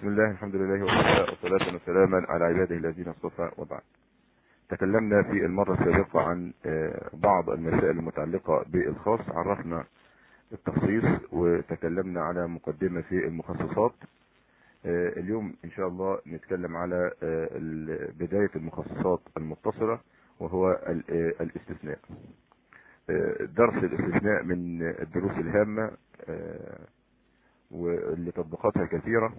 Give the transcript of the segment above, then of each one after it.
بسم الله الحمد لله وكفى وصلاة وسلاما على عباده الذين اصطفى وبعد تكلمنا في المرة السابقة عن آه، بعض المسائل المتعلقة بالخاص عرفنا التخصيص وتكلمنا على مقدمة في المخصصات آه، اليوم ان شاء الله نتكلم على آه، ال- بداية المخصصات المتصلة وهو ال- آه، الاستثناء آه، درس الاستثناء من الدروس الهامة آه، واللي تطبيقاتها كثيرة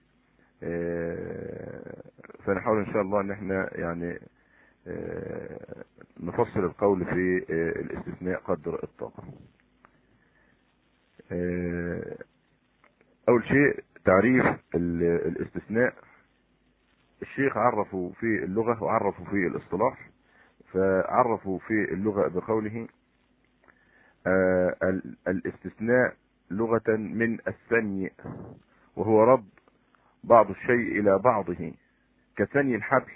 آه، فنحاول ان شاء الله ان احنا يعني آه، نفصل القول في آه، الاستثناء قدر الطاقة آه، اول شيء تعريف ال- الاستثناء الشيخ عرفوا في اللغة وعرفوا في الاصطلاح فعرفوا في اللغة بقوله آه، ال- الاستثناء لغة من الثني وهو رد بعض الشيء إلى بعضه كثني الحبل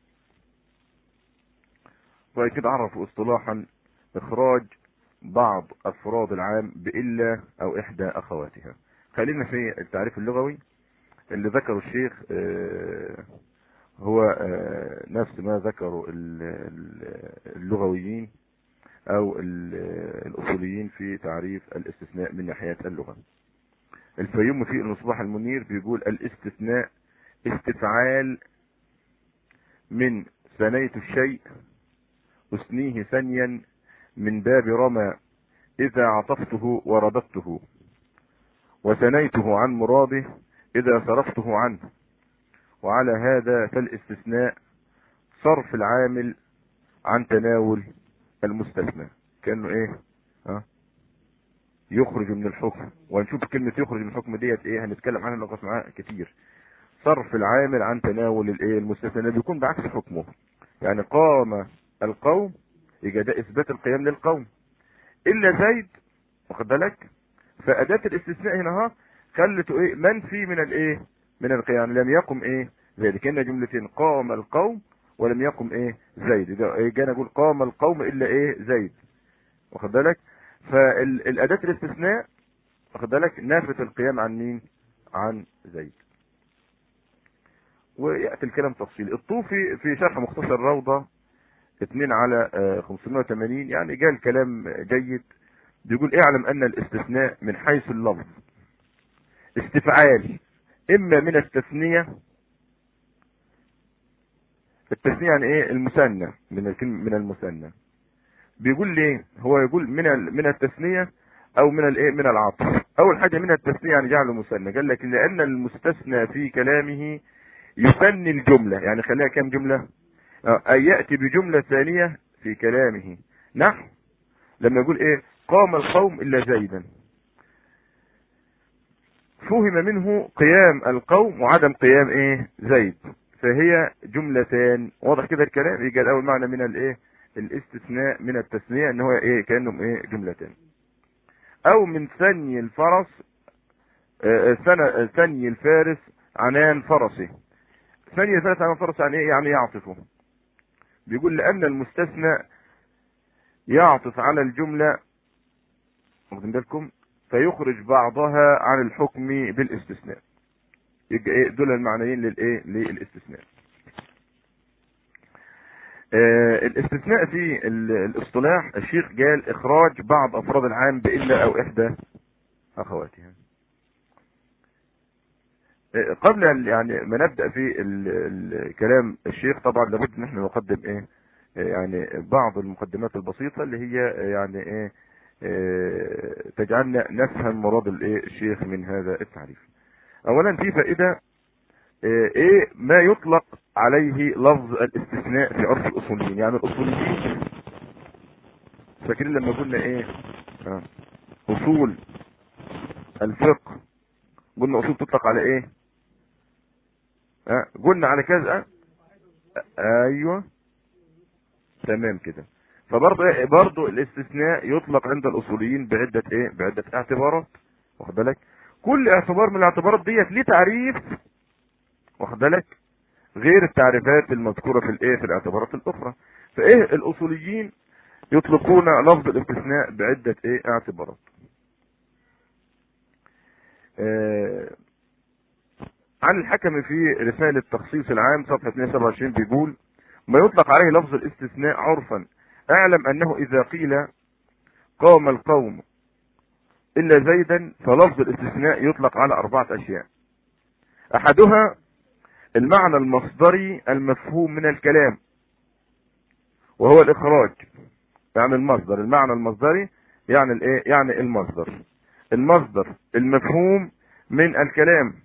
وبعد كده عرفوا اصطلاحا إخراج بعض أفراد العام بإلا أو إحدى أخواتها خلينا في التعريف اللغوي اللي ذكره الشيخ آه، هو آه، نفس ما ذكره ال- ال- اللغويين او ال- الاصوليين في تعريف الاستثناء من ناحية اللغة الفيوم في المصباح المنير بيقول الاستثناء استفعال من ثنيت الشيء أثنيه ثنيا من باب رمى إذا عطفته ورددته وثنيته عن مراده إذا صرفته عنه وعلى هذا فالاستثناء صرف العامل عن تناول المستثنى كانه ايه ها يخرج من الحكم وهنشوف كلمة يخرج من الحكم ديت ايه هنتكلم عنها نقص معاها كتير صرف العامل عن تناول الايه المستثنى بيكون بعكس حكمه يعني قام القوم يبقى ده اثبات القيام للقوم الا زيد واخد بالك فاداة الاستثناء هنا ها خلته ايه منفي من الايه من القيام لم يقم ايه زيد كان جملتين قام القوم ولم يقم ايه زيد ده إيه جانا نقول قام القوم الا ايه زيد واخد بالك فالاداة الاستثناء واخد بالك نافت القيام عن مين عن زيد وياتي الكلام تفصيلي الطوفي في شرح مختصر روضة 2 على آه، 580 يعني جاء الكلام جيد بيقول اعلم ان الاستثناء من حيث اللفظ استفعال اما من التثنية التثنية يعني ايه المثنى من الكلمة من المثنى بيقول ليه هو يقول من ال- من التثنية او من الايه من العطف اول حاجة من التثنية يعني جعله مثنى قال لك لان المستثنى في كلامه يثني الجملة يعني خليها كام جملة آه، اي يأتي بجملة ثانية في كلامه نحو لما يقول ايه قام القوم الا زيدا فهم منه قيام القوم وعدم قيام ايه زيد فهي جملتان واضح كده الكلام يجي الاول معنى من الايه الاستثناء من التثنية ان هو ايه كانهم ايه جملتان او من ثني الفرس آه، ثن- ثني الفارس عنان فرسه ثني الفارس عنان فرس يعني ايه يعني يعطفه بيقول لان المستثنى يعطف على الجملة واخدين بالكم فيخرج بعضها عن الحكم بالاستثناء يبقى ايه دول المعنيين للايه للاستثناء آه الاستثناء في ال- الاصطلاح الشيخ قال اخراج بعض افراد العام بالا او احدى اخواتها آه، قبل ال- يعني ما نبدا في ال- ال- كلام الشيخ طبعا لابد ان احنا نقدم ايه آه، يعني بعض المقدمات البسيطه اللي هي آه، يعني ايه آه، تجعلنا نفهم مراد الايه الشيخ من هذا التعريف اولا في فائده آه، ايه ما يطلق عليه لفظ الاستثناء في عرف الاصوليين يعني الاصوليين فاكرين لما قلنا ايه آه، اصول الفقه قلنا اصول تطلق على ايه آه، قلنا على كذا آه، ايوه تمام كده فبرضه إيه؟ برضه الاستثناء يطلق عند الاصوليين بعده ايه بعده اعتبارات واخد بالك كل اعتبار من الاعتبارات ديت ليه تعريف واخد بالك غير التعريفات المذكوره في الايه في الاعتبارات الاخرى فايه الاصوليين يطلقون لفظ الاستثناء بعده ايه اعتبارات آه، عن الحكم في رسالة تخصيص العام صفحة 227 بيقول ما يطلق عليه لفظ الاستثناء عرفا اعلم انه اذا قيل قام القوم الا زيدا فلفظ الاستثناء يطلق على اربعة اشياء احدها المعنى المصدري المفهوم من الكلام وهو الاخراج يعني المصدر المعنى المصدري يعني الايه يعني المصدر المصدر المفهوم من الكلام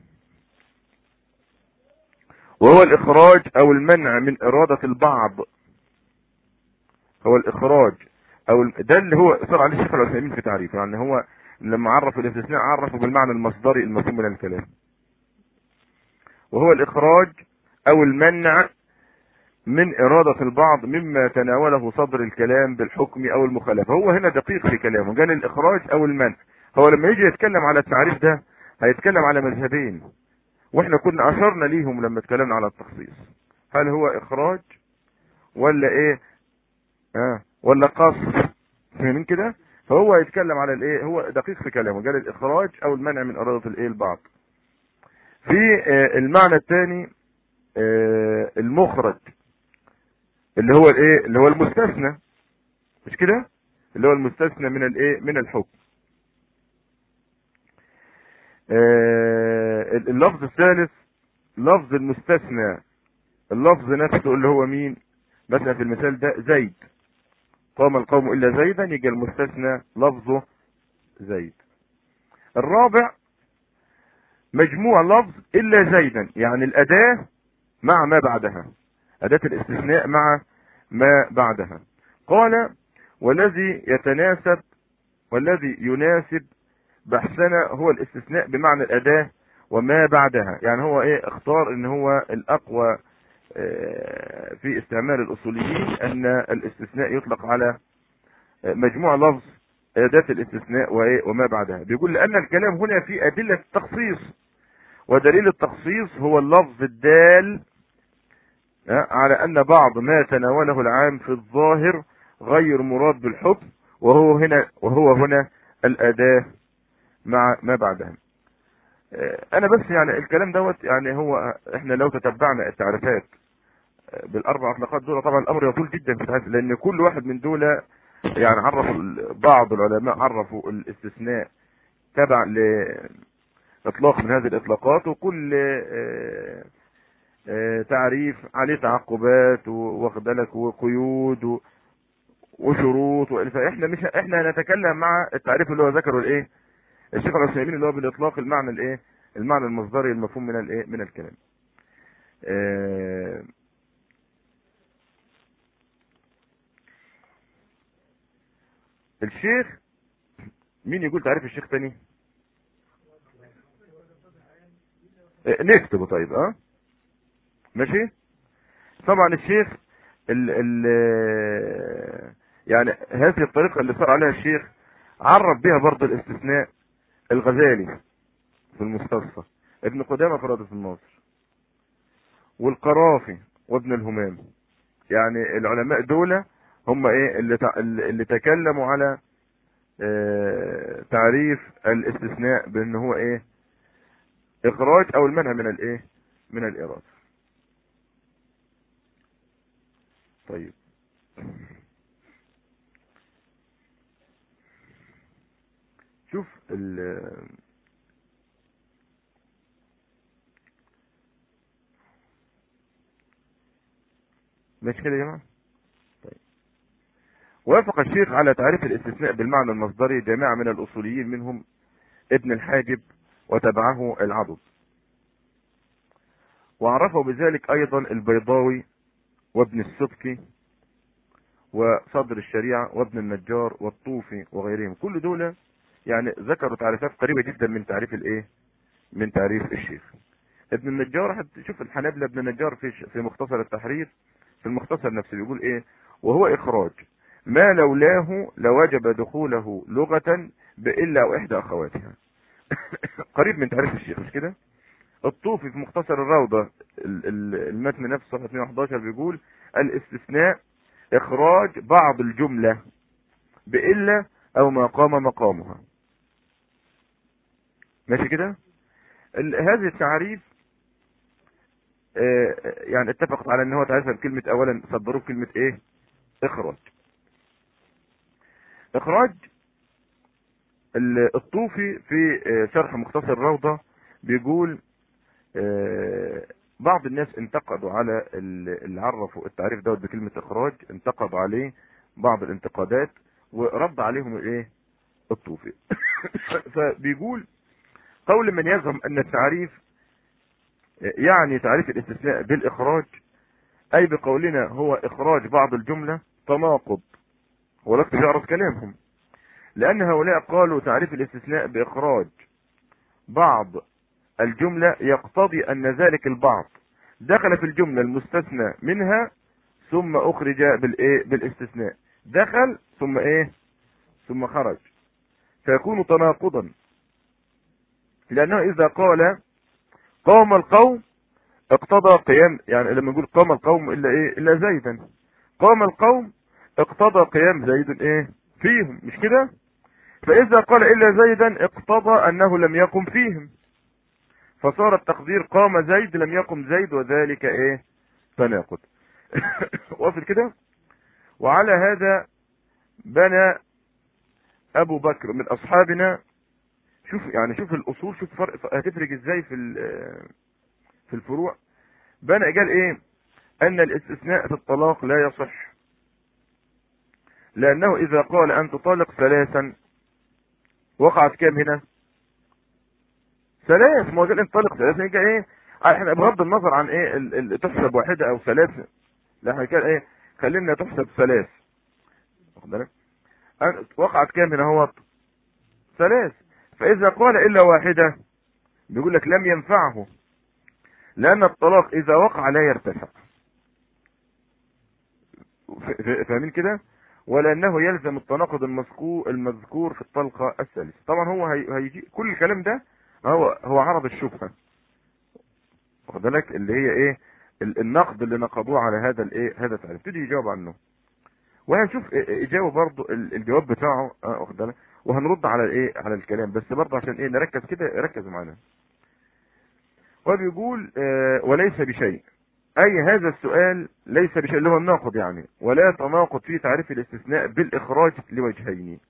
وهو الاخراج او المنع من ارادة البعض هو الاخراج او ده اللي هو صار عليه الشيخ العثيمين في تعريفه يعني هو لما عرف الاستثناء عرفه بالمعنى المصدري المفهوم من الكلام وهو الاخراج او المنع من ارادة البعض مما تناوله صدر الكلام بالحكم او المخالفة هو هنا دقيق في كلامه قال الاخراج او المنع هو لما يجي يتكلم على التعريف ده هيتكلم على مذهبين واحنا كنا اشرنا ليهم لما اتكلمنا على التخصيص هل هو اخراج ولا ايه اه ولا قصر فاهمين كده فهو يتكلم على الايه هو دقيق في كلامه قال الاخراج او المنع من ارادة الايه البعض في آه المعنى الثاني آه المخرج اللي هو الايه اللي هو المستثنى مش كده اللي هو المستثنى من الايه من الحكم آه اللفظ الثالث لفظ المستثنى اللفظ نفسه اللي هو مين مثلا في المثال ده زيد قام القوم الا زيدا يجي المستثنى لفظه زيد الرابع مجموع لفظ الا زيدا يعني الاداة مع ما بعدها اداة الاستثناء مع ما بعدها قال والذي يتناسب والذي يناسب بحثنا هو الاستثناء بمعنى الاداة وما بعدها يعني هو ايه اختار ان هو الاقوى في استعمال الاصوليين ان الاستثناء يطلق على مجموع لفظ اداة الاستثناء وما بعدها بيقول لان الكلام هنا في ادلة التخصيص ودليل التخصيص هو اللفظ الدال على ان بعض ما تناوله العام في الظاهر غير مراد بالحكم وهو هنا وهو هنا الاداة مع ما بعدها انا بس يعني الكلام دوت يعني هو احنا لو تتبعنا التعريفات بالاربع اطلاقات دول طبعا الامر يطول جدا في التعريف لان كل واحد من دول يعني عرف بعض العلماء عرفوا الاستثناء تبع لاطلاق من هذه الاطلاقات وكل تعريف عليه تعقبات واخد بالك وقيود وشروط فاحنا مش احنا نتكلم مع التعريف اللي هو ذكره الايه الشيخ العثيمين اللي هو بالاطلاق المعنى الايه المعنى المصدري المفهوم من الايه من الكلام آه الشيخ مين يقول تعريف الشيخ تاني آه نكتبه طيب اه ماشي طبعا الشيخ ال ال يعني هذه الطريقة اللي صار عليها الشيخ عرف بها برضه الاستثناء الغزالي في المستصفى ابن قدامة في رادة الناصر والقرافي وابن الهمام يعني العلماء دول هم ايه اللي, اللي تكلموا على اه تعريف الاستثناء بان هو ايه اخراج او المنع من الايه من الاراده طيب شوف ال ماشي كده يا جماعه طيب وافق الشيخ على تعريف الاستثناء بالمعنى المصدري جماعه من الاصوليين منهم ابن الحاجب وتبعه العضد وعرفه بذلك ايضا البيضاوي وابن السبكي وصدر الشريعة وابن النجار والطوفي وغيرهم كل دول يعني ذكروا تعريفات قريبة جدا من تعريف الايه من تعريف الشيخ ابن النجار هتشوف الحنابلة ابن النجار في في مختصر التحرير في المختصر نفسه بيقول ايه وهو اخراج ما لولاه لوجب دخوله لغة بإلا او احدى اخواتها قريب من تعريف الشيخ مش كده الطوفي في مختصر الروضة المتن نفسه صفحة 211 بيقول الاستثناء اخراج بعض الجملة بإلا او ما قام مقامها ماشي كده هذه التعريف آه، يعني اتفقت على ان هو تعرفها بكلمة اولا صدروه بكلمة ايه اخراج اخراج ال- الطوفي في آه، شرح مختصر الروضة بيقول آه، بعض الناس انتقدوا على ال- اللي عرفوا التعريف دوت بكلمة اخراج انتقدوا عليه بعض الانتقادات ورد عليهم الايه الطوفي فبيقول قول من يزعم ان التعريف يعني تعريف الاستثناء بالاخراج اي بقولنا هو اخراج بعض الجملة تناقض ولست تعرف كلامهم لان هؤلاء قالوا تعريف الاستثناء باخراج بعض الجملة يقتضي ان ذلك البعض دخل في الجملة المستثنى منها ثم اخرج بالايه بالاستثناء دخل ثم ايه ثم خرج فيكون تناقضا لانه اذا قال قام القوم اقتضى قيام يعني لما نقول قام القوم الا ايه الا زيدا قام القوم اقتضى قيام زيد ايه فيهم مش كده فاذا قال الا زيدا اقتضى انه لم يقم فيهم فصار التقدير قام زيد لم يقم زيد وذلك ايه تناقض واصل كده وعلى هذا بنى ابو بكر من اصحابنا شوف يعني شوف الاصول شوف فرق هتفرق ازاي في في الفروع بنى قال ايه ان الاستثناء في الطلاق لا يصح لانه اذا قال ان تطلق ثلاثا وقعت كام هنا ثلاث ما هو قال انت طلق ثلاثا يبقى ايه احنا بغض النظر عن ايه ال- ال- تحسب واحده او ثلاثه لا احنا كده ايه خلينا تحسب ثلاث واخد بالك أن- وقعت كام هنا هو ثلاث فاذا قال الا واحده بيقول لك لم ينفعه لان الطلاق اذا وقع لا يرتفع ف- ف- فاهمين كده ولانه يلزم التناقض المذكور المذكور في الطلقه الثالثه طبعا هو هي- هيجي كل الكلام ده هو هو عرض الشبهه واخد بالك اللي هي ايه ال- النقد اللي نقضوه على هذا الايه هذا التعريف تيجي يجاوب عنه وهنشوف إيه- يجاوب برضه ال- الجواب بتاعه اه واخد بالك وهنرد على الايه على الكلام بس برضه عشان ايه نركز كده ركزوا معانا وبيقول آه وليس بشيء اي هذا السؤال ليس بشيء اللي هو الناقض يعني ولا تناقض في تعريف الاستثناء بالاخراج لوجهين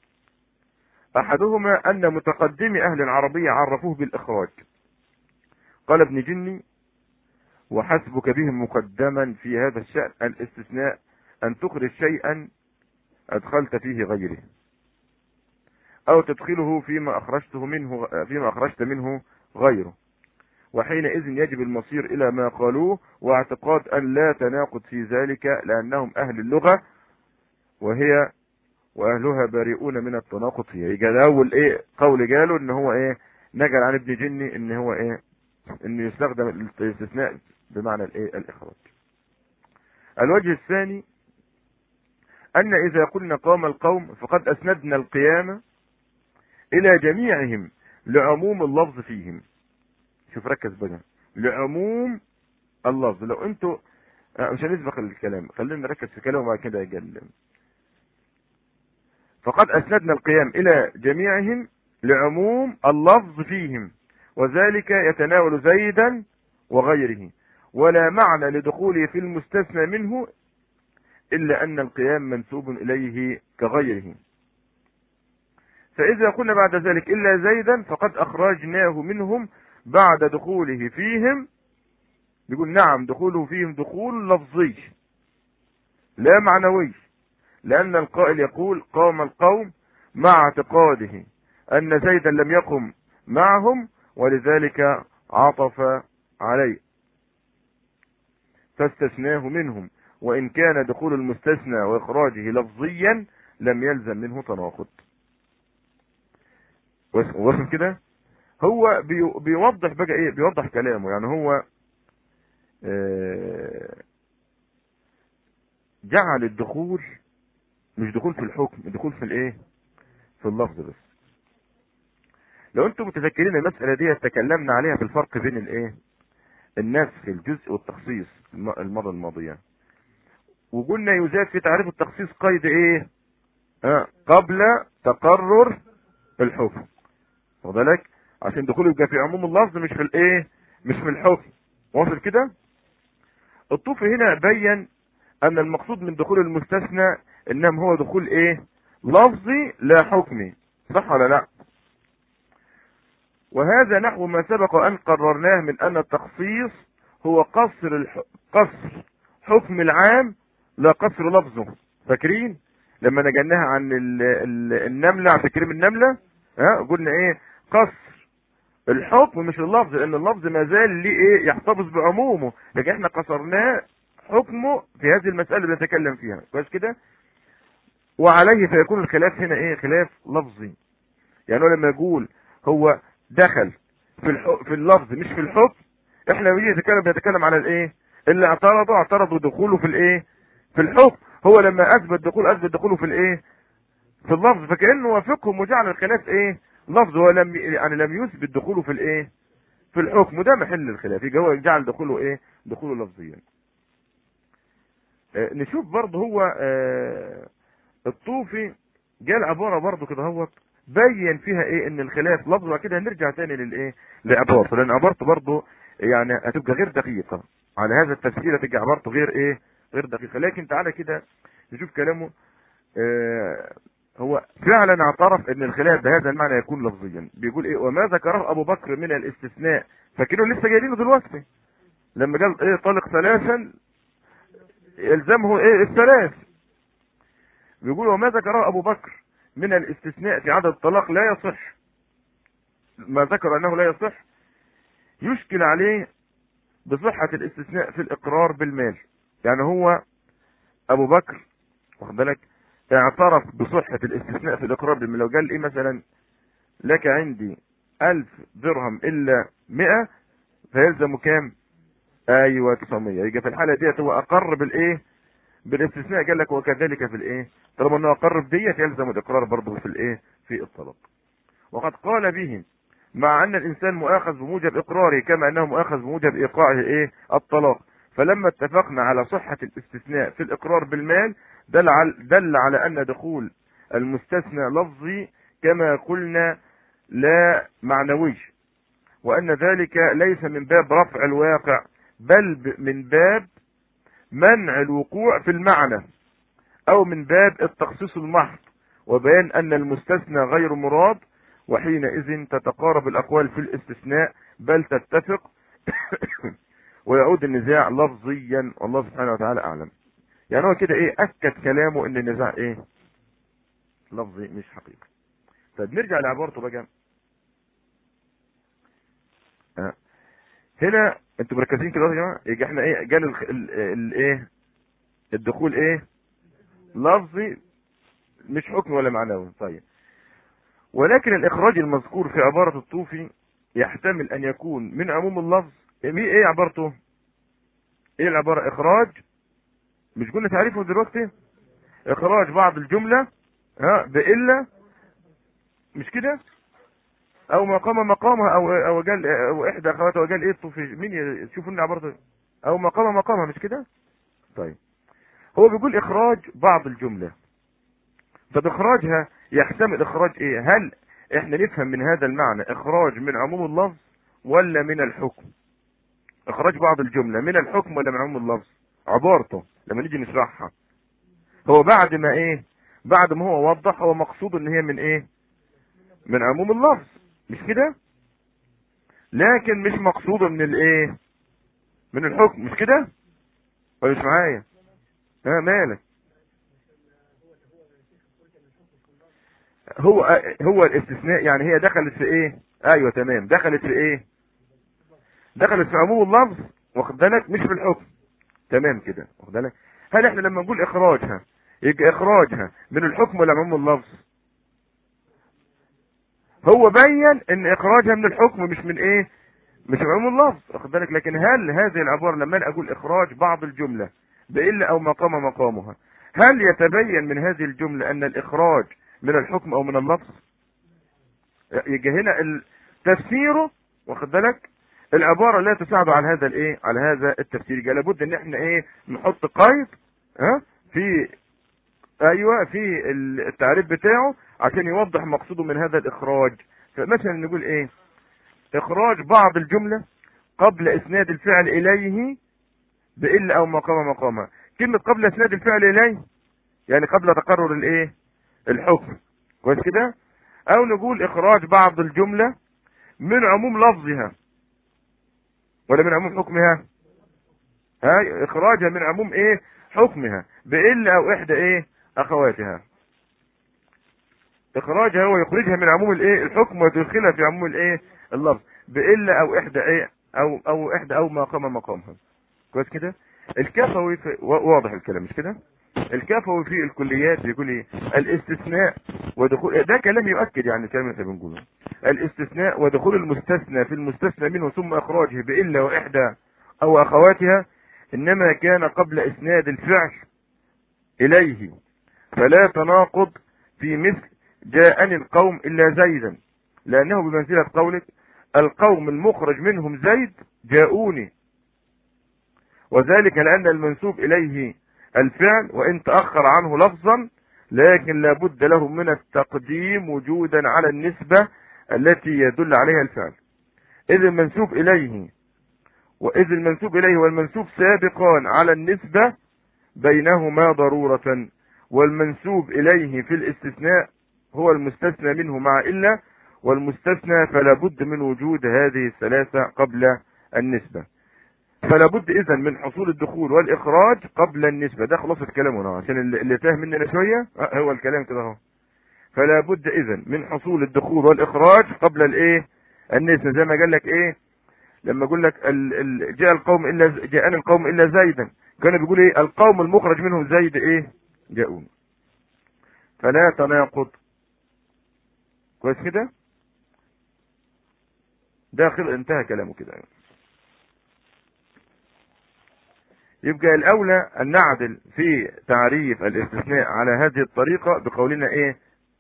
احدهما ان متقدمي اهل العربية عرفوه بالاخراج قال ابن جني وحسبك بهم مقدما في هذا الشأن الاستثناء ان تخرج شيئا ادخلت فيه غيره او تدخله فيما اخرجته منه فيما اخرجت منه غيره وحينئذ يجب المصير الى ما قالوه واعتقاد ان لا تناقض في ذلك لانهم اهل اللغة وهي واهلها بريئون من التناقض فيها يبقى ده اول ايه قول قالوا ان هو ايه نقل عن ابن جني ان هو ايه انه يستخدم الاستثناء بمعنى الايه الاخراج الوجه الثاني ان اذا قلنا قام القوم فقد اسندنا القيام الى جميعهم لعموم اللفظ فيهم شوف ركز بقى لعموم اللفظ لو انتوا آه، مش هنسبق الكلام خلينا نركز في كلامه وبعد كده يجل فقد اسندنا القيام الى جميعهم لعموم اللفظ فيهم وذلك يتناول زيدا وغيره ولا معنى لدخوله في المستثنى منه الا ان القيام منسوب اليه كغيره فاذا قلنا بعد ذلك الا زيدا فقد اخرجناه منهم بعد دخوله فيهم بيقول نعم دخوله فيهم دخول لفظي لا معنوي لأن القائل يقول قام القوم مع اعتقاده أن زيدا لم يقم معهم ولذلك عطف عليه فاستثناه منهم وإن كان دخول المستثنى وإخراجه لفظيا لم يلزم منه تناقض وصل كده هو بي- بيوضح بقى ايه بيوضح كلامه يعني هو آه، جعل الدخول مش دخول في الحكم الدخول في الايه في اللفظ بس لو انتم متذكرين المسألة دي تكلمنا عليها في الفرق بين الايه النسخ الجزء والتخصيص الم- المرة الماضية وقلنا يزاد في تعريف التخصيص قيد ايه آه قبل تقرر الحكم واخد بالك عشان دخوله يبقى في عموم اللفظ مش في الايه مش في الحكم واصل كده الطوفي هنا بين ان المقصود من دخول المستثنى انما هو دخول ايه لفظي لا حكمي صح ولا لا وهذا نحو ما سبق ان قررناه من ان التخصيص هو قصر الح... قصر حكم العام لا قصر لفظه فاكرين لما نجناها عن ال... ال... النملة فاكرين النملة ها قلنا ايه قصر الحكم مش اللفظ لان اللفظ ما زال ليه ايه يحتفظ بعمومه لكن احنا قصرناه حكمه في هذه المسألة اللي نتكلم فيها كويس كده وعليه فيكون الخلاف هنا ايه خلاف لفظي يعني هو لما يقول هو دخل في الح... في اللفظ مش في الحكم احنا لما نيجي نتكلم بنتكلم على الايه اللي اعترضوا اعترضوا دخوله في الايه في الحكم هو لما اثبت دخول اثبت دخوله في الايه في اللفظ فكانه وافقهم وجعل الخلاف ايه لفظ هو لم يعني لم يثبت دخوله في الايه في الحكم وده محل الخلاف يبقى هو جعل دخوله ايه دخوله لفظيا اه نشوف برضه هو اه الطوفي جال عبارة برضه كده هوت بين فيها ايه ان الخلاف لفظ وكده كده هنرجع تاني للايه لعبارته لان عبارته برضه يعني هتبقى غير دقيقة على هذا التفسير هتبقى عبارته غير ايه غير دقيقة لكن تعالى كده نشوف كلامه اه هو فعلا اعترف ان الخلاف بهذا المعنى يكون لفظيا بيقول ايه وما ذكره ابو بكر من الاستثناء فاكرين لسه جايبينه دلوقتي لما قال ايه طلق ثلاثا يلزمه ايه الثلاث بيقول وما ذكره ابو بكر من الاستثناء في عدد الطلاق لا يصح ما ذكر انه لا يصح يشكل عليه بصحة الاستثناء في الاقرار بالمال يعني هو ابو بكر واخد بالك اعترف بصحة الاستثناء في الاقرار بالمال لو قال ايه مثلا لك عندي الف درهم الا مئة فيلزم كام ايوه 900 يبقى في الحالة ديت هو اقر بالايه بالاستثناء قال لك وكذلك في الايه طالما انه اقر بديت يلزم الاقرار برضه في الايه في الطلاق وقد قال به مع ان الانسان مؤاخذ بموجب اقراره كما انه مؤاخذ بموجب ايقاعه ايه الطلاق فلما اتفقنا على صحة الاستثناء في الاقرار بالمال دل على, دل على ان دخول المستثنى لفظي كما قلنا لا معنوي وان ذلك ليس من باب رفع الواقع بل من باب منع الوقوع في المعنى او من باب التخصيص المحض وبيان ان المستثنى غير مراد وحينئذ تتقارب الاقوال في الاستثناء بل تتفق ويعود النزاع لفظيا والله سبحانه وتعالى اعلم يعني هو كده ايه اكد كلامه ان النزاع ايه لفظي مش حقيقي طيب نرجع لعبارته بقى آه. هنا انتوا مركزين كده يا جماعه يجي احنا ايه جال الايه الدخول ايه لفظي مش حكم ولا معنوي طيب ولكن الاخراج المذكور في عبارة الطوفي يحتمل ان يكون من عموم اللفظ ايه عبارته ايه العبارة اخراج مش قلنا تعريفه دلوقتي اخراج بعض الجملة ها بإلا مش كده او مقام مقامها او او قال او احدى اخواتها وقال ايه الطوفي مين يشوفوا لنا عبارته او مقام مقامها مش كده طيب هو بيقول اخراج بعض الجملة طب اخراجها يحتمل اخراج ايه هل احنا نفهم من هذا المعنى اخراج من عموم اللفظ ولا من الحكم اخراج بعض الجملة من الحكم ولا من عموم اللفظ عبارته لما نيجي نشرحها هو بعد ما ايه بعد ما هو وضح هو مقصود ان هي من ايه من عموم اللفظ مش كده لكن مش مقصود من الايه من الحكم مش كده ولا مش معايا ها مالك هو هو الاستثناء يعني هي دخلت في ايه ايوه تمام دخلت في ايه دخلت في عموم اللفظ واخد بالك مش في الحكم تمام كده واخد بالك هل احنا لما نقول اخراجها يبقى اخراجها من الحكم ولا عموم اللفظ هو بين ان اخراجها من الحكم مش من ايه مش من عموم اللفظ واخد بالك لكن هل هذه العباره لما انا اقول اخراج بعض الجمله بإلا او مقام مقامها هل يتبين من هذه الجمله ان الاخراج من الحكم او من اللفظ يجي هنا تفسيره واخد بالك العباره لا تساعد على هذا الايه على هذا التفسير يبقى لابد ان احنا ايه نحط قيد ها في ايوه في التعريف بتاعه عشان يوضح مقصوده من هذا الاخراج فمثلا نقول ايه اخراج بعض الجمله قبل اسناد الفعل اليه بإلا أو مقام مقامها كلمة قبل إسناد الفعل إليه يعني قبل تقرر الإيه الحكم كويس كده أو نقول إخراج بعض الجملة من عموم لفظها ولا من عموم حكمها ها إخراجها من عموم إيه حكمها بإلا أو إحدى إيه أخواتها إخراجها هو يخرجها من عموم الإيه الحكم ويدخلها في عموم الإيه اللفظ بإلا أو إحدى إيه أو أو إحدى أو ما قام مقامها كويس كده الكفوي في واضح الكلام مش كده الكفوي في الكليات بيقول ايه الاستثناء ودخول ده كلام يؤكد يعني الكلام اللي احنا بنقوله الاستثناء ودخول المستثنى في المستثنى منه ثم اخراجه بالا واحدى او اخواتها انما كان قبل اسناد الفعل اليه فلا تناقض في مثل جاءني القوم الا زيدا لانه بمنزله قولك القوم المخرج منهم زيد جاءوني وذلك لأن المنسوب إليه الفعل وإن تأخر عنه لفظا لكن لابد له من التقديم وجودا على النسبة التي يدل عليها الفعل إذ المنسوب إليه وإذ المنسوب إليه والمنسوب سابقان على النسبة بينهما ضرورة والمنسوب إليه في الاستثناء هو المستثنى منه مع إلا والمستثنى فلا بد من وجود هذه الثلاثة قبل النسبة فلا بد اذا من حصول الدخول والاخراج قبل النسبة ده خلاصة كلامنا عشان اللي تاه مننا شوية هو الكلام كده اهو فلا بد اذا من حصول الدخول والاخراج قبل الايه النسبة زي ما قال لك ايه لما اقول لك جاء القوم الا جاءنا القوم الا زيدا كان بيقول ايه القوم المخرج منهم زيد ايه جاءون فلا تناقض كويس كده داخل انتهى كلامه كده يعني. يبقى الاولى ان نعدل في تعريف الاستثناء على هذه الطريقة بقولنا ايه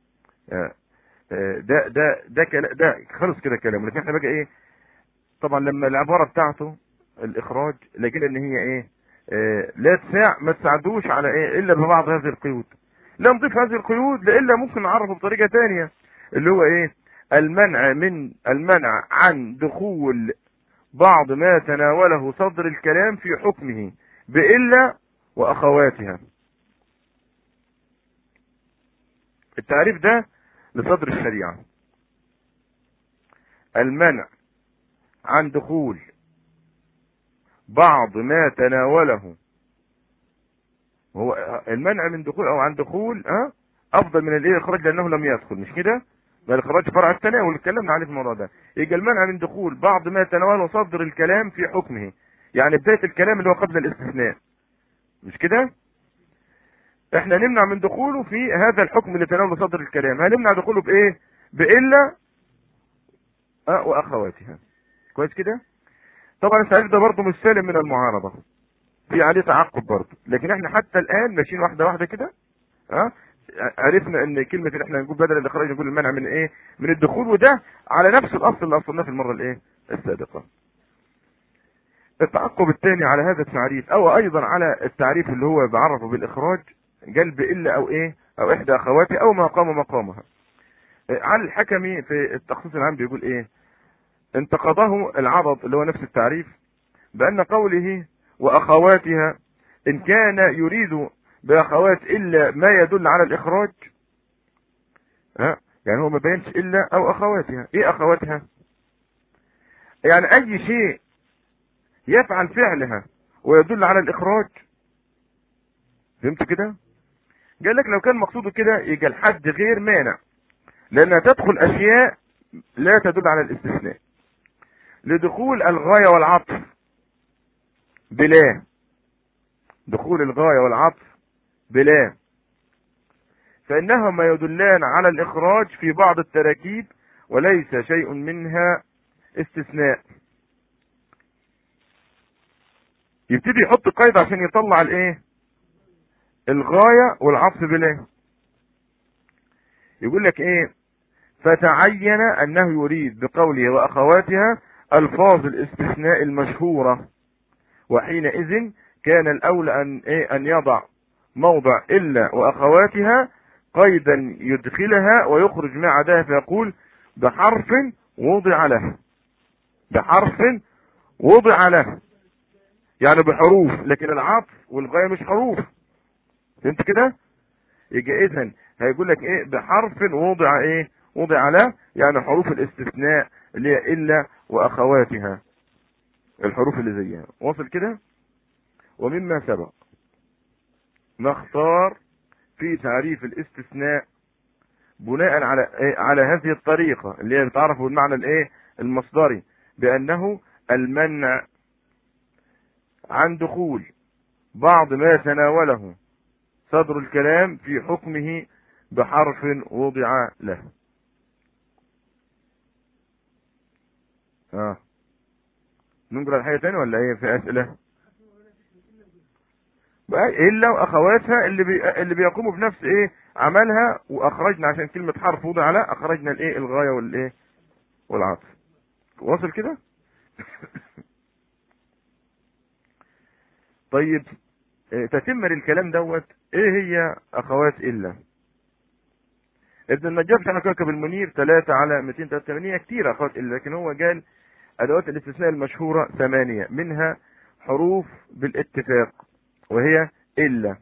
ده ده ده كلا ده خلص كده كلام لكن احنا بقى ايه طبعا لما العبارة بتاعته الاخراج لكن ان هي ايه اه لا تساع ما تساعدوش على ايه الا ببعض هذه القيود لا نضيف هذه القيود لإلا ممكن نعرفه بطريقة تانية اللي هو ايه المنع من المنع عن دخول بعض ما تناوله صدر الكلام في حكمه بإلا وأخواتها التعريف ده لصدر الشريعة المنع عن دخول بعض ما تناوله هو المنع من دخول او عن دخول اه افضل من الايه الاخراج لانه لم يدخل مش كده بل الاخراج فرع التناول اتكلمنا عليه في الموضوع ده يبقى المنع من دخول بعض ما تناوله صدر الكلام في حكمه يعني بدايه الكلام اللي هو قبل الاستثناء مش كده احنا نمنع من دخوله في هذا الحكم اللي تناول صدر الكلام هنمنع دخوله بايه بالا اه واخواتها كويس كده طبعا التعريف ده برضه مش سالم من المعارضه في عليه تعقب برضه لكن احنا حتى الان ماشيين واحده واحده كده ها عرفنا ان كلمه اللي احنا نقول بدل الاخراج نقول المنع من ايه من الدخول وده على نفس الاصل اللي اصلناه في المره الايه السابقه التعقب الثاني على هذا التعريف او ايضا على التعريف اللي هو بعرفه بالاخراج قلب الا او ايه او احدى اخواتي او ما قام مقامها على الحكمي في التخصيص العام بيقول ايه انتقضه العرض اللي هو نفس التعريف بان قوله واخواتها ان كان يريد باخوات الا ما يدل على الاخراج ها يعني هو ما بينش الا او اخواتها ايه اخواتها يعني اي شيء يفعل فعلها ويدل على الاخراج فهمت كده قال لك لو كان مقصوده كده يبقى الحد غير مانع لانها تدخل اشياء لا تدل على الاستثناء لدخول الغاية والعطف بلا دخول الغاية والعطف بلا فإنهما يدلان على الإخراج في بعض التراكيب وليس شيء منها استثناء يبتدي يحط قيد عشان يطلع الايه الغاية والعطف بلا يقول لك ايه فتعين انه يريد بقوله واخواتها الفاظ الاستثناء المشهورة وحينئذ كان الاولى ان ايه ان يضع موضع الا واخواتها قيدا يدخلها ويخرج ما عداها فيقول بحرف وضع له بحرف وضع له يعني بحروف لكن العطف والغاية مش حروف فهمت كده يبقى اذا هيقول لك ايه بحرف وضع ايه وضع له يعني حروف الاستثناء اللي هي الا واخواتها الحروف اللي زيها واصل كده ومما سبق نختار في تعريف الاستثناء بناء على إيه؟ على هذه الطريقة اللي هي بتعرف بالمعنى الايه المصدري بانه المنع عن دخول بعض ما تناوله صدر الكلام في حكمه بحرف وضع له اه ننقل الحاجة تاني ولا ايه في اسئلة بقى الا واخواتها اللي بي... اللي بيقوموا بنفس ايه عملها واخرجنا عشان كلمة حرف وضع له اخرجنا الايه الغاية والايه والعطف واصل كده طيب إيه تتم للكلام دوت ايه هي اخوات الا ابن النجار في كوكب المنير 3 على 283 كتير اخوات الا لكن هو قال ادوات الاستثناء المشهورة ثمانية منها حروف بالاتفاق وهي الا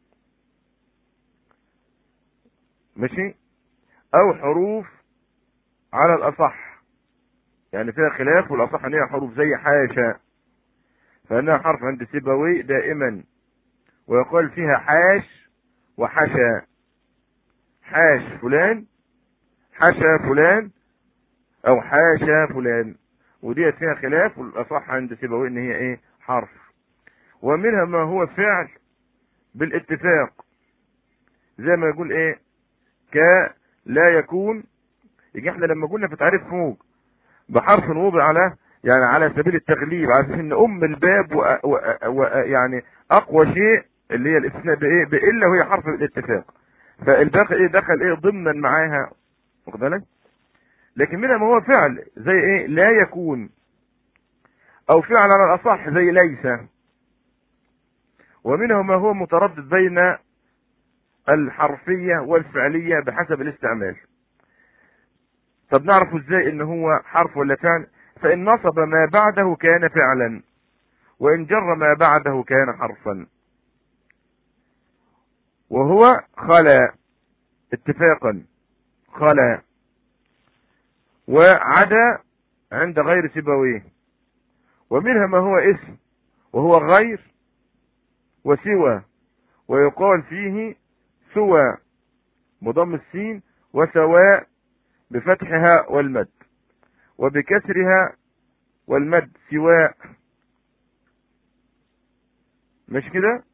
ماشي او حروف على الاصح يعني فيها خلاف والاصح ان هي حروف زي حاشا فانها حرف عند سيبوي دائما ويقال فيها حاش وحشا حاش فلان حشا فلان او حاشا فلان وديت فيها خلاف والاصح عند سيبوي ان هي ايه حرف ومنها ما هو فعل بالاتفاق زي ما يقول ايه ك لا يكون يجي احنا لما قلنا في تعريف فوق بحرف وضع له يعني على سبيل التغليب على سبيل ان ام الباب و... و... و... يعني اقوى شيء اللي هي الاستثناء بايه بالا وهي حرف الاتفاق فالباقي ايه دخل ايه ضمنا معاها واخد بالك لكن منها ما هو فعل زي ايه لا يكون او فعل على الاصح زي ليس ومنه ما هو متردد بين الحرفية والفعلية بحسب الاستعمال طب نعرف ازاي ان هو حرف ولا فعل فان نصب ما بعده كان فعلا وان جر ما بعده كان حرفا وهو خلا اتفاقا خلا وعدا عند غير سبويه ومنها ما هو اسم وهو غير وسوى ويقال فيه سوى مضم السين وسواء بفتحها والمد وبكسرها والمد سواء مش كده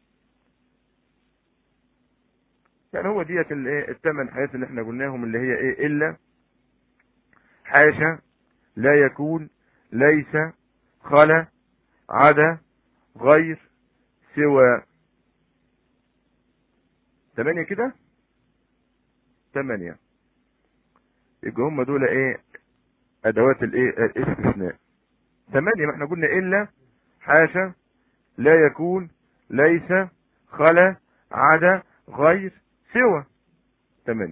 يعني هو ديت الايه الثمان حاجات اللي احنا قلناهم اللي هي ايه الا حاشا لا يكون ليس خلا عدا غير سوى ثمانية كده ثمانية يبقى هم دول ايه ادوات الايه الاستثناء ثمانية ما احنا قلنا الا حاشا لا يكون ليس خلا عدا غير سوى ثمانية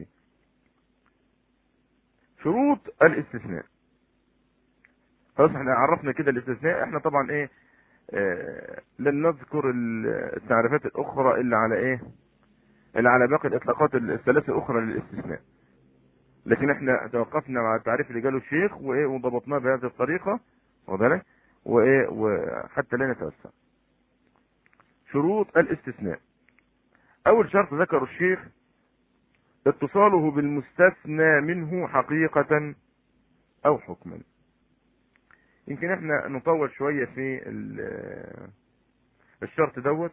شروط الاستثناء خلاص احنا عرفنا كده الاستثناء احنا طبعا ايه اه لن نذكر التعريفات الاخرى الا على ايه الا على باقي الاطلاقات الثلاثه الاخرى للاستثناء لكن احنا توقفنا مع التعريف اللي قاله الشيخ وايه وضبطناه بهذه الطريقه واخد بالك وايه وحتى لا نتوسع شروط الاستثناء اول شرط ذكر الشيخ اتصاله بالمستثنى منه حقيقة او حكما يمكن احنا نطول شوية في الشرط دوت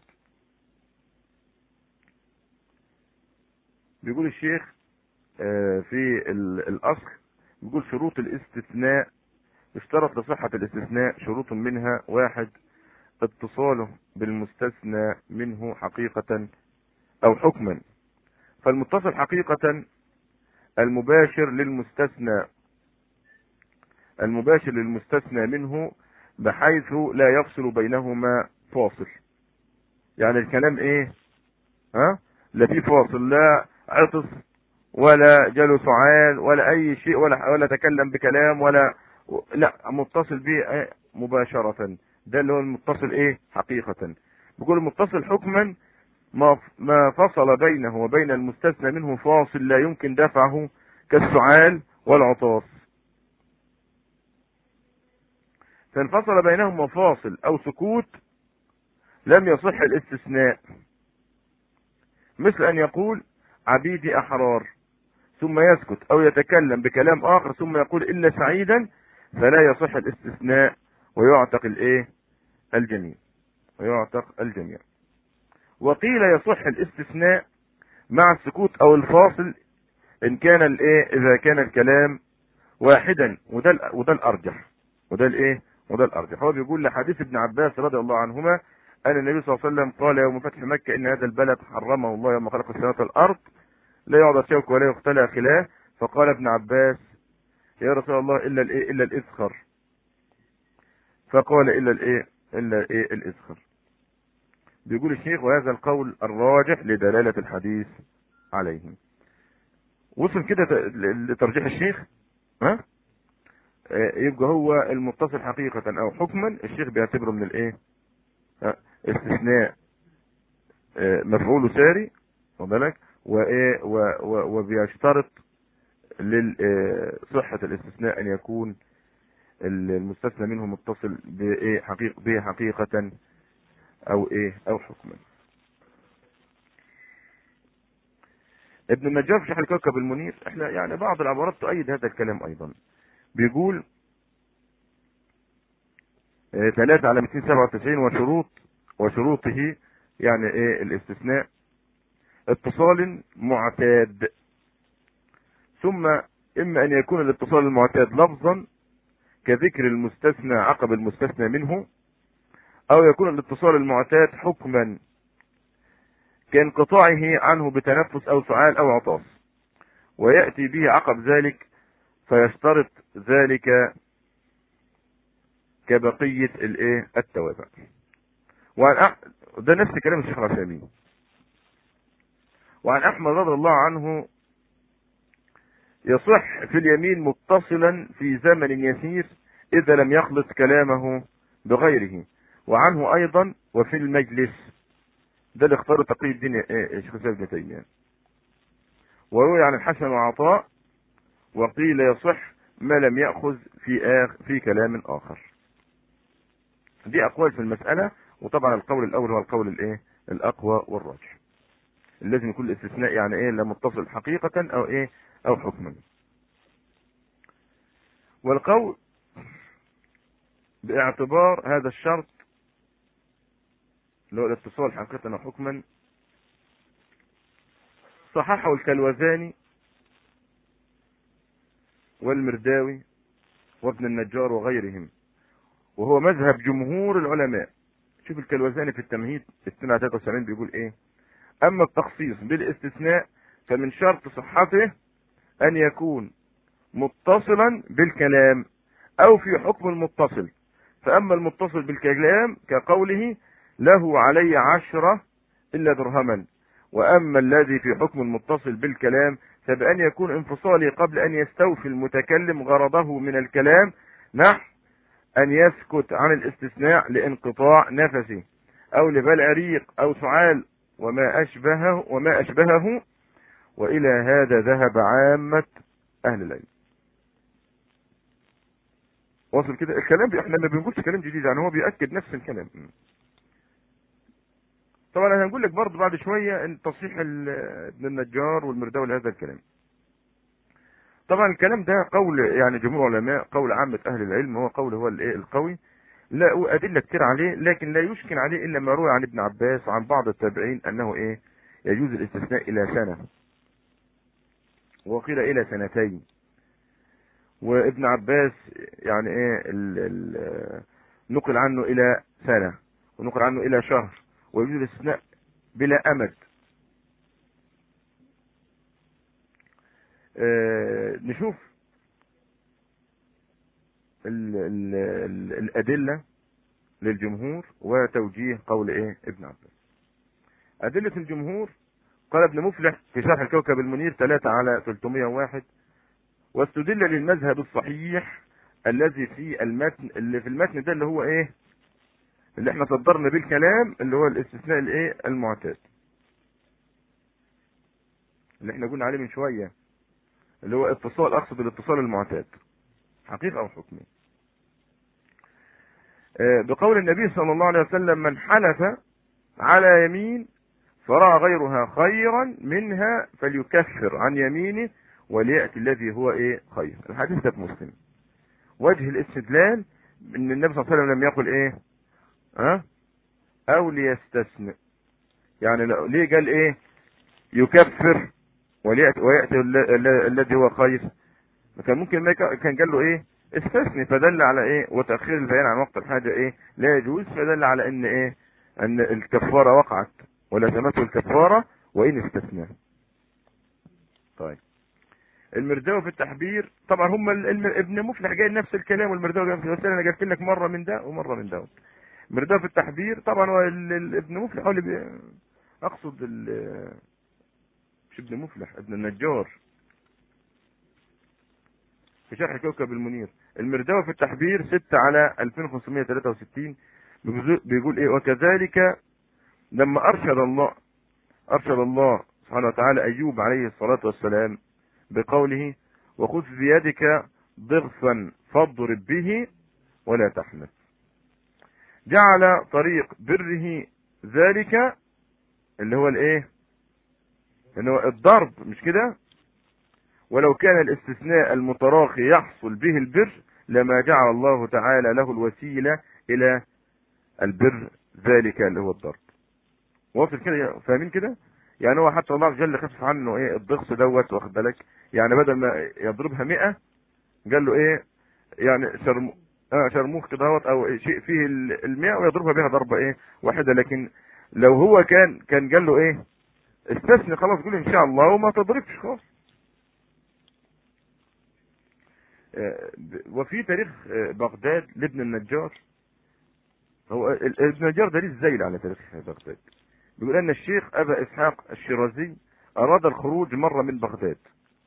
بيقول الشيخ في الاصل بيقول شروط الاستثناء اشترط لصحة الاستثناء شروط منها واحد اتصاله بالمستثنى منه حقيقة او حكما فالمتصل حقيقة المباشر للمستثنى المباشر للمستثنى منه بحيث لا يفصل بينهما فاصل يعني الكلام ايه ها لا في فاصل لا عطس ولا جاله سعال ولا اي شيء ولا ولا تكلم بكلام ولا لا متصل به مباشرة ده اللي هو المتصل ايه حقيقة بيقول المتصل حكما ما ما فصل بينه وبين المستثنى منه فاصل لا يمكن دفعه كالسعال والعطاس فانفصل بينهما فاصل او سكوت لم يصح الاستثناء مثل ان يقول عبيدي احرار ثم يسكت او يتكلم بكلام اخر ثم يقول الا سعيدا فلا يصح الاستثناء ويعتق الايه الجميع ويعتق الجميع وقيل يصح الاستثناء مع السكوت او الفاصل ان كان الايه اذا كان الكلام واحدا وده وده الارجح وده الايه وده الارجح هو بيقول لحديث ابن عباس رضي الله عنهما ان النبي صلى الله عليه وسلم قال يوم فتح مكه ان هذا البلد حرمه الله يوم خلق السماوات والارض لا يعضى شوك ولا يختلى خلاف فقال ابن عباس يا رسول الله الا الايه الا الاذخر فقال الا الايه الا الايه الاذخر بيقول الشيخ وهذا القول الراجح لدلالة الحديث عليه وصل كده لترجيح الشيخ ها يبقى هو المتصل حقيقة او حكما الشيخ بيعتبره من الايه استثناء مفعول ساري وبالك وايه وبيشترط لصحة الاستثناء ان يكون المستثنى منه متصل بايه حقيقة به حقيقة او ايه او حكما ابن النجار في شرح الكوكب المنير احنا يعني بعض العبارات تؤيد هذا الكلام ايضا بيقول اه ثلاثة على 297 وشروط وشروطه يعني ايه الاستثناء اتصال معتاد ثم اما ان يكون الاتصال المعتاد لفظا كذكر المستثنى عقب المستثنى منه او يكون الاتصال المعتاد حكما كانقطاعه عنه بتنفس او سعال او عطاس ويأتي به عقب ذلك فيشترط ذلك كبقية الايه التوابع وعن أح... ده نفس كلام الشيخ العثيمين وعن احمد رضي الله عنه يصح في اليمين متصلا في زمن يسير اذا لم يخلص كلامه بغيره وعنه ايضا وفي المجلس ده اللي اختاره تقي الدين شيخ الاسلام ابن تيميه وروي عن الحسن وعطاء وقيل يصح ما لم ياخذ في آخ في كلام اخر دي اقوال في المساله وطبعا القول الاول هو القول الايه الاقوى والراجح لازم يكون الاستثناء يعني ايه لا متصل حقيقه او ايه او حكما والقول باعتبار هذا الشرط اللي هو الاتصال حقيقة او حكما صححه الكلوزاني والمرداوي وابن النجار وغيرهم وهو مذهب جمهور العلماء شوف الكلوزاني في التمهيد السنة 73 بيقول ايه اما التخصيص بالاستثناء فمن شرط صحته ان يكون متصلا بالكلام او في حكم المتصل فاما المتصل بالكلام كقوله له علي عشرة الا درهما واما الذي في حكم المتصل بالكلام فبان يكون انفصالي قبل ان يستوفي المتكلم غرضه من الكلام نحو ان يسكت عن الاستثناء لانقطاع نفسه او لبلع ريق او سعال وما اشبهه وما اشبهه والى هذا ذهب عامة اهل العلم واصل كده الكلام احنا ما بنقولش كلام جديد يعني هو بيأكد نفس الكلام طبعا انا هنقول لك برضه بعد شوية ان تصحيح ابن النجار والمرداوي لهذا الكلام طبعا الكلام ده قول يعني جمهور العلماء قول عامة اهل العلم هو قول هو الايه القوي لا ادله كتير عليه لكن لا يشكل عليه الا ما روي عن ابن عباس وعن بعض التابعين انه ايه يجوز الاستثناء الى سنة وقيل الى سنتين وابن عباس يعني ايه ال ال نقل عنه الى سنة ونقل عنه الى شهر ويجوز الاستثناء بلا امد آه نشوف ال ال ال الادلة للجمهور وتوجيه قول ايه ابن عباس ادلة الجمهور قال ابن مفلح في شرح الكوكب المنير 3 على 301 واستدل للمذهب الصحيح الذي في المتن اللي في المتن ده اللي هو ايه اللي احنا صدرنا بيه الكلام اللي هو الاستثناء الايه المعتاد اللي احنا قلنا عليه من شوية اللي هو اتصال اقصد الاتصال المعتاد حقيقة او حكمي آه، بقول النبي صلى الله عليه وسلم من حلف على يمين فرأى غيرها خيرا منها فليكفر عن يمينه وليأتي الذي هو ايه خير الحديث ده في مسلم وجه الاستدلال ان النبي صلى الله عليه وسلم لم يقل ايه ها او ليستثنى يعني لو- ليه قال ايه يكفر وليأتي ويأتي ال- ال- الذي هو خير كان ممكن ما يك- كان قال له ايه استثني فدل على ايه وتأخير البيان عن وقت الحاجة ايه لا يجوز فدل على ان ايه ان الكفارة وقعت ولزمته الكفارة وان استثنى طيب المرداوي في التحبير طبعا هم ال- الم- ابن مفلح جاي نفس الكلام والمرداوي جاي نفس انا جبت لك مره من ده ومره من ده المرداوي في التحبير طبعا هو ال- ال- ابن مفلح هو اللي بي... اقصد ال... مش ابن مفلح ابن النجار في شرح كوكب المنير المرداوي في التحبير 6 على 2563 بيقول- بيقول ايه وكذلك لما ارشد الله ارشد الله سبحانه وتعالى ايوب عليه الصلاه والسلام بقوله وخذ بيدك ضغثا فاضرب به ولا تحنث جعل طريق بره ذلك اللي هو الايه اللي هو الضرب مش كده ولو كان الاستثناء المتراخي يحصل به البر لما جعل الله تعالى له الوسيلة الى البر ذلك اللي هو الضرب واصل كده فاهمين كده يعني هو حتى الله عز وجل خفف عنه ايه الضغط دوت واخد بالك يعني بدل ما يضربها 100 قال له ايه يعني شرم آه شرموخ كده اهوت او إيه شيء فيه ال 100 ويضربها بها ضربه ايه واحده لكن لو هو كان كان قال له ايه استثني خلاص قول ان شاء الله وما تضربش خلاص آه، ب- وفي تاريخ آه، بغداد لابن النجار هو ال- ابن النجار دليل الزيل على تاريخ بغداد بيقول ان الشيخ ابا اسحاق الشيرازي اراد الخروج مرة من بغداد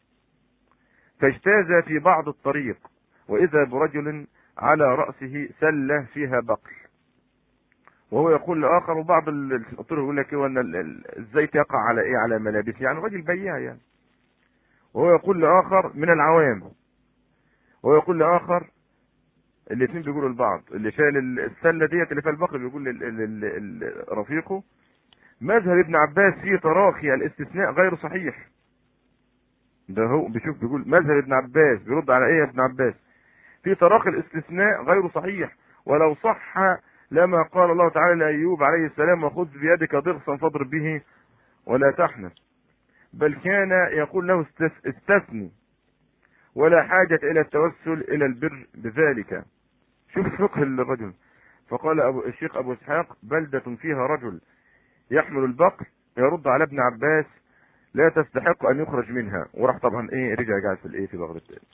فاجتاز في بعض الطريق واذا برجل على رأسه سلة فيها بقل وهو يقول لاخر وبعض ال- الطرق يقول لك إيه وان ال- ال- الزيت يقع على ايه على ملابسه يعني راجل بياع يعني وهو يقول لاخر من العوام وهو يقول لاخر الاثنين بيقولوا لبعض اللي شايل ال- السله ديت اللي فيها البقر بيقول لل- لل- لل- رفيقه مذهب ابن عباس في تراخي الاستثناء غير صحيح ده هو بيشوف بيقول مذهب ابن عباس بيرد على ايه يا ابن عباس في تراخي الاستثناء غير صحيح ولو صح لما قال الله تعالى لايوب عليه السلام وخذ بيدك ضغصا فاضرب به ولا تحنث بل كان يقول له استث- استثني ولا حاجة إلى التوسل إلى البر بذلك شوف فقه الرجل فقال أبو الشيخ أبو إسحاق بلدة فيها رجل يحمل البقر يرد على ابن عباس لا تستحق أن يخرج منها وراح طبعا إيه رجع قاعد في الإيه في بغداد تاني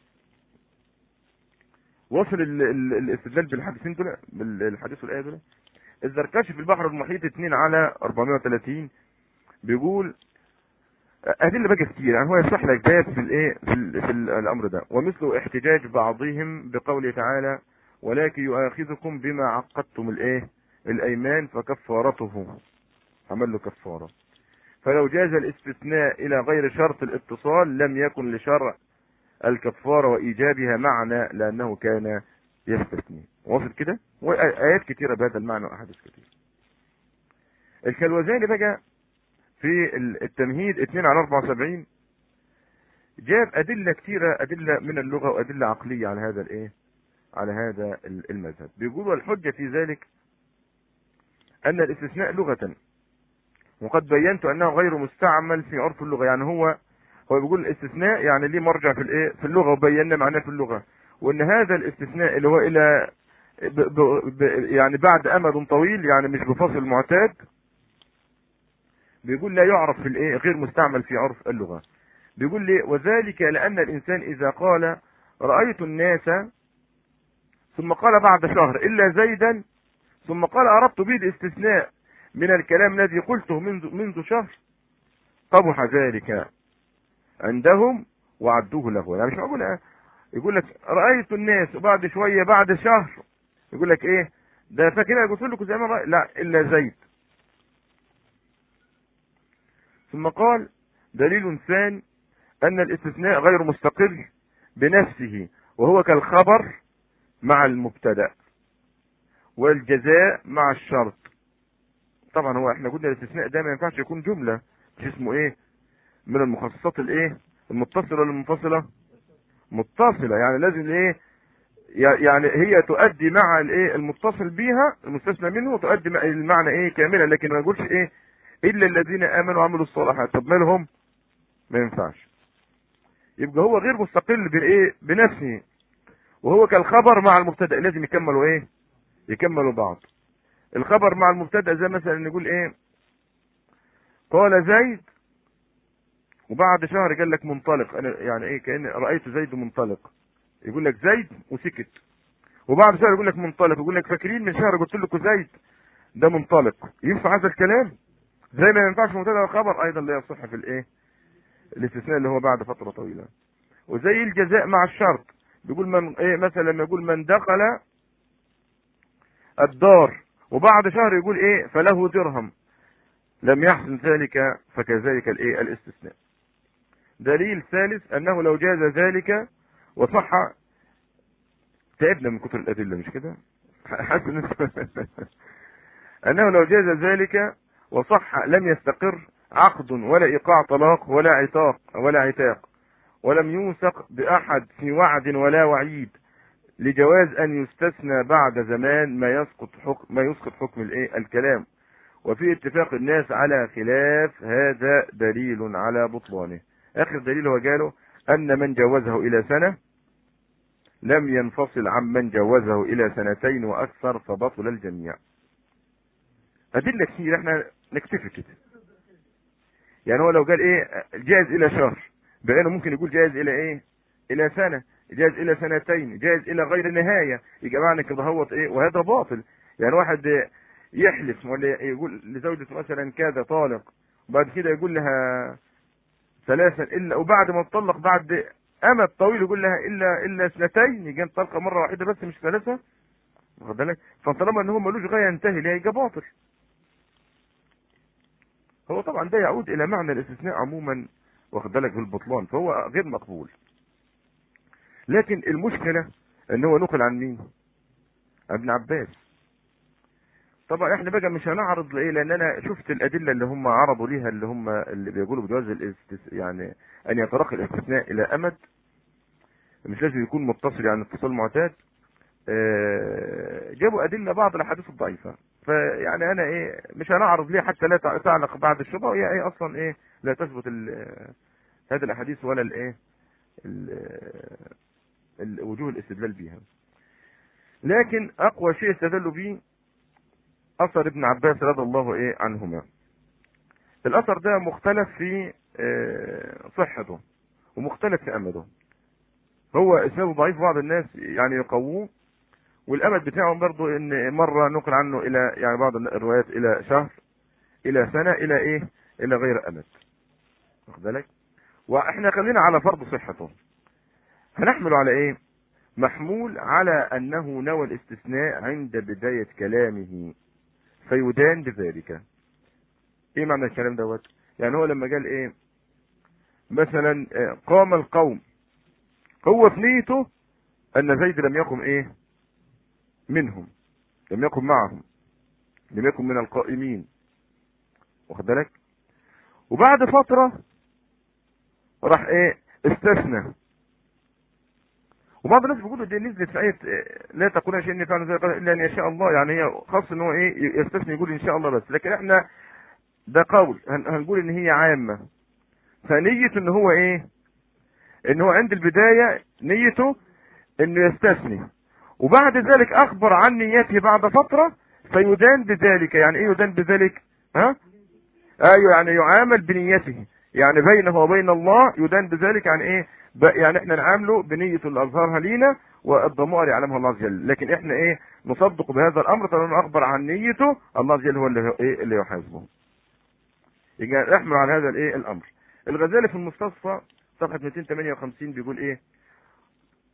وصل ال- ال- الاستدلال بالحديثين دول بالحديث والآية دول الزركشي في البحر المحيط 2 على 430 بيقول ادله بقى كتير يعني هو يشرح لك باب في الايه في, ال- في ال- الامر ده ومثل احتجاج بعضهم بقوله تعالى ولكن يؤاخذكم بما عقدتم الايه الايمان فكفارته عمل له كفاره فلو جاز الاستثناء الى غير شرط الاتصال لم يكن لشرع الكفاره وايجابها معنى لانه كان يستثني واصل كده وايات كتيره بهذا المعنى واحاديث كتير الكلوزاني بقى في التمهيد 2 على 74 جاب أدلة كتيرة أدلة من اللغة وأدلة عقلية على هذا الإيه؟ على هذا المذهب بيقول والحجة في ذلك أن الاستثناء لغة وقد بينت أنه غير مستعمل في عرف اللغة يعني هو هو بيقول الاستثناء يعني ليه مرجع في الإيه؟ في اللغة وبينا معناه في اللغة وأن هذا الاستثناء اللي هو إلى ب ب ب يعني بعد أمد طويل يعني مش بفصل معتاد بيقول لا يعرف في الايه غير مستعمل في عرف اللغة بيقول لي وذلك لأن الإنسان إذا قال رأيت الناس ثم قال بعد شهر إلا زيدا ثم قال أردت به الاستثناء من الكلام الذي قلته منذ, منذ شهر قبح ذلك عندهم وعدوه له يعني مش معقول يقول لك رأيت الناس وبعد شوية بعد شهر يقول لك ايه ده فاكرها قلت لكم زمان رأي لا الا زيد ثم قال دليل ثاني ان الاستثناء غير مستقل بنفسه وهو كالخبر مع المبتدا والجزاء مع الشرط طبعا هو احنا قلنا الاستثناء ده ما ينفعش يكون جمله مش اسمه ايه من المخصصات الايه المتصله ولا المنفصله متصله يعني لازم ايه يعني هي تؤدي مع الايه المتصل بيها المستثنى منه تؤدي مع المعنى ايه كاملا لكن ما يقولش ايه الا الذين امنوا وعملوا الصالحات طب مالهم ما ينفعش يبقى هو غير مستقل بالايه بنفسه وهو كالخبر مع المبتدا لازم يكملوا ايه يكملوا بعض الخبر مع المبتدا زي مثلا نقول ايه قال زيد وبعد شهر قال لك منطلق انا يعني ايه كان رايت زيد منطلق يقول لك زيد وسكت وبعد شهر يقول لك منطلق يقول لك فاكرين من شهر قلت لكم زيد ده منطلق ينفع هذا الكلام زي ما ينفعش مبتدا وخبر ايضا لا يصح في الايه الاستثناء اللي هو بعد فتره طويله وزي الجزاء مع الشرط بيقول من ايه مثلا لما يقول من دخل الدار وبعد شهر يقول ايه فله درهم لم يحسن ذلك فكذلك الايه الاستثناء دليل ثالث انه لو جاز ذلك وصح تعبنا من كتر الادله مش كده حاسس انه لو جاز ذلك وصح لم يستقر عقد ولا ايقاع طلاق ولا عتاق ولا عتاق ولم يوثق باحد في وعد ولا وعيد لجواز ان يستثنى بعد زمان ما يسقط حكم ما يسقط حكم الايه الكلام وفي اتفاق الناس على خلاف هذا دليل على بطلانه اخر دليل هو قاله ان من جوزه الى سنه لم ينفصل عن من جوزه الى سنتين واكثر فبطل الجميع ادله كثير احنا نكتفي كده يعني هو لو قال ايه جائز الى شهر بعينه ممكن يقول جائز الى ايه الى سنه جائز الى سنتين جائز الى غير نهايه يبقى معنى كده هوت ايه وهذا باطل يعني واحد يحلف ولا يقول لزوجته مثلا كذا طالق وبعد كده يقول لها ثلاثا الا وبعد ما تطلق بعد امد طويل يقول لها الا الا سنتين يجي طلقه مره واحده بس مش ثلاثه واخد بالك فطالما ان هو ملوش غايه ينتهي ليه يبقى باطل هو طبعا ده يعود الى معنى الاستثناء عموما واخد بالك بالبطلان فهو غير مقبول لكن المشكله ان هو نقل عن مين ابن عباس طبعا احنا بقى مش هنعرض لايه لان انا شفت الادله اللي هم عرضوا ليها اللي هم اللي بيقولوا بجواز الاستس... يعني ان يترقى الاستثناء الى امد مش لازم يكون متصل يعني اتصال معتاد اه جابوا ادله بعض الاحاديث الضعيفه فيعني انا ايه مش هنعرض ليه حتى لا تعلق بعد الشبهه وهي ايه اصلا ايه لا تثبت هذه الاحاديث ولا الايه وجوه الاستدلال بها لكن اقوى شيء استدلوا به اثر ابن عباس رضي الله ايه عنهما الاثر ده مختلف في صحته ومختلف في امده هو اسناده ضعيف بعض الناس يعني يقووه والامد بتاعهم برضه ان مره نقل عنه الى يعني بعض الروايات الى شهر الى سنه الى ايه الى غير امد واخد بالك واحنا خلينا على فرض صحته هنحمله على ايه محمول على انه نوى الاستثناء عند بدايه كلامه فيدان بذلك ايه معنى الكلام دوت يعني هو لما قال ايه مثلا قام القوم هو في نيته ان زيد لم يقم ايه منهم لم يقم معهم لم يكن من القائمين واخد بالك وبعد فترة راح ايه استثنى وبعض الناس بيقولوا دي نزلت في آية لا تقولن شيء اني فعل ذلك الا ان يشاء الله يعني هي خاص ان هو ايه يستثني يقول ان شاء الله بس لكن احنا ده قول هنقول ان هي عامة فنية ان هو ايه ان هو عند البداية نيته انه يستثني وبعد ذلك اخبر عن نيته بعد فترة فيدان بذلك يعني ايه يدان بذلك ها ايوه يعني يعامل بنيته يعني بينه وبين الله يدان بذلك يعني ايه يعني احنا نعامله بنية اللي اظهرها لينا والضمائر يعلمها الله عز وجل لكن احنا ايه نصدق بهذا الامر طالما اخبر عن نيته الله عز وجل هو اللي ايه اللي يحاسبه يبقى احمل على هذا الايه الامر الغزالي في المستصفى صفحة 258 بيقول ايه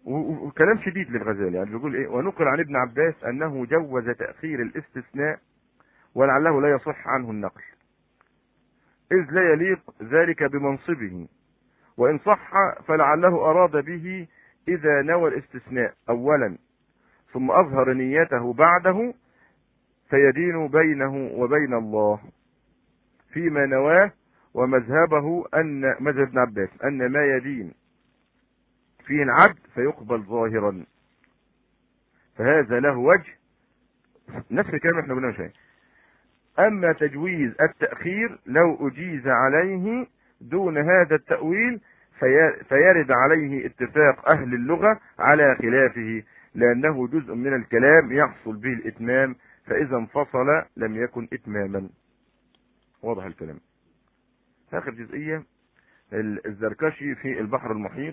وكلام شديد للغزالي يعني بيقول ايه ونقل عن ابن عباس انه جوز تاخير الاستثناء ولعله لا يصح عنه النقل اذ لا يليق ذلك بمنصبه وان صح فلعله اراد به اذا نوى الاستثناء اولا ثم اظهر نيته بعده فيدين بينه وبين الله فيما نواه ومذهبه ان مذهب ابن عباس ان ما يدين فيه العبد فيقبل ظاهرا فهذا له وجه نفس الكلام احنا قلنا شيء اما تجويز التأخير لو اجيز عليه دون هذا التأويل فيرد عليه اتفاق اهل اللغة على خلافه لانه جزء من الكلام يحصل به الاتمام فاذا انفصل لم يكن اتماما واضح الكلام اخر جزئية الزركشي في البحر المحيط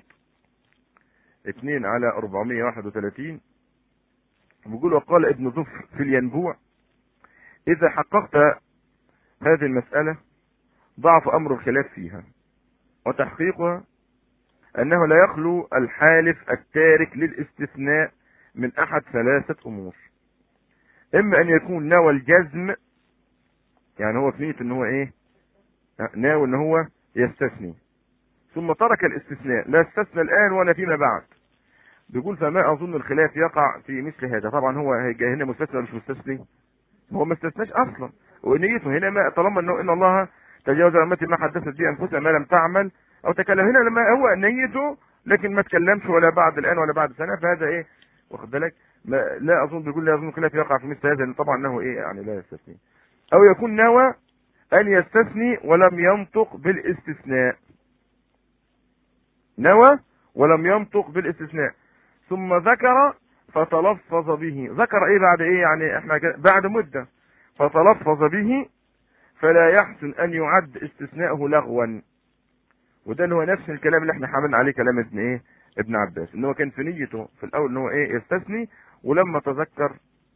2 على 431 بيقول وقال ابن ظفر في الينبوع اذا حققت هذه المسألة ضعف امر الخلاف فيها وتحقيقها انه لا يخلو الحالف التارك للاستثناء من احد ثلاثة امور اما ان يكون نوى الجزم يعني هو في نية ان هو ايه ناوي ان هو يستثني ثم ترك الاستثناء لا استثنى الان ولا فيما بعد بيقول فما اظن الخلاف يقع في مثل هذا طبعا هو هيجي هنا مستثنى ولا مش مستثني هو ما استثناش اصلا ونيته هنا ما طالما انه ان الله تجاوز امتي ما حدثت به انفسها ما لم تعمل او تكلم هنا لما هو نيته لكن ما تكلمش ولا بعد الان ولا بعد سنه فهذا ايه واخد بالك ما لا اظن بيقول لا اظن الخلاف يقع في مثل هذا لان طبعا انه ايه يعني لا يستثني او يكون نوى ان يستثني ولم ينطق بالاستثناء نوى ولم ينطق بالاستثناء ثم ذكر فتلفظ به ذكر ايه بعد ايه يعني احنا بعد مدة فتلفظ به فلا يحسن ان يعد استثناءه لغوا وده اللي هو نفس الكلام اللي احنا حملنا عليه كلام ابن ايه ابن عباس ان هو كان في نيته في الاول ان هو ايه يستثني ولما تذكر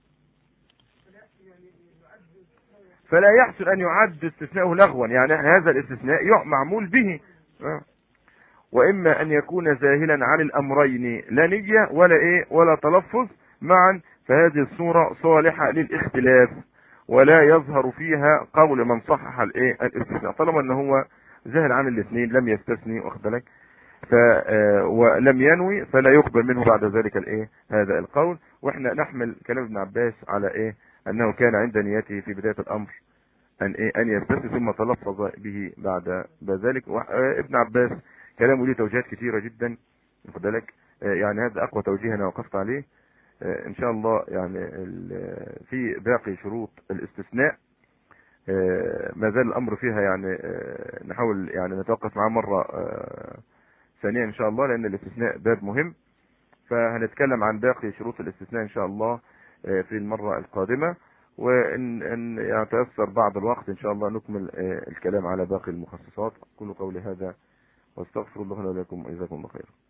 فلا يحسن ان يعد استثناءه لغوا يعني هذا الاستثناء معمول به واما ان يكون زاهلا عن الامرين لا نية ولا ايه ولا تلفظ معا فهذه الصورة صالحة للاختلاف ولا يظهر فيها قول من صحح الايه الاستثناء طالما ان هو زاهل عن الاثنين لم يستثني واخد بالك ف ولم ينوي فلا يقبل منه بعد ذلك الايه هذا القول واحنا نحمل كلام ابن عباس على ايه انه كان عند نيته في بداية الامر ان ايه ان يستثني ثم تلفظ به بعد ذلك ابن عباس كلامه ليه توجيهات كثيرة جدا واخد بالك يعني هذا اقوى توجيه انا وقفت عليه ان شاء الله يعني في باقي شروط الاستثناء ما زال الامر فيها يعني نحاول يعني نتوقف معاه مرة ثانية ان شاء الله لان الاستثناء باب مهم فهنتكلم عن باقي شروط الاستثناء ان شاء الله في المرة القادمة وان ان يتيسر بعض الوقت ان شاء الله نكمل الكلام على باقي المخصصات كل قولي هذا واستغفر الله لنا ولكم وجزاكم الله خيرا